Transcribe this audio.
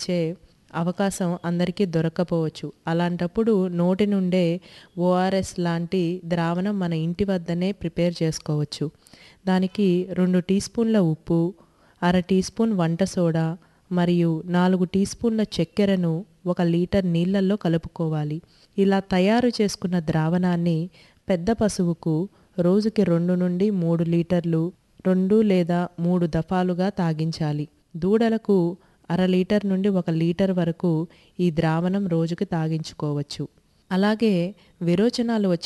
ఇచ్చే అవకాశం అందరికీ దొరక్కపోవచ్చు అలాంటప్పుడు నోటి నుండే ఓఆర్ఎస్ లాంటి ద్రావణం మన ఇంటి వద్దనే ప్రిపేర్ చేసుకోవచ్చు దానికి రెండు టీ స్పూన్ల ఉప్పు అర టీ స్పూన్ వంట సోడా మరియు నాలుగు టీ స్పూన్ల చక్కెరను ఒక లీటర్ నీళ్ళల్లో కలుపుకోవాలి ఇలా తయారు చేసుకున్న ద్రావణాన్ని పెద్ద పశువుకు రోజుకి రెండు నుండి మూడు లీటర్లు రెండు లేదా మూడు దఫాలుగా తాగించాలి దూడలకు అర లీటర్ నుండి ఒక లీటర్ వరకు ఈ ద్రావణం రోజుకి తాగించుకోవచ్చు అలాగే విరోచనాలు వచ్చి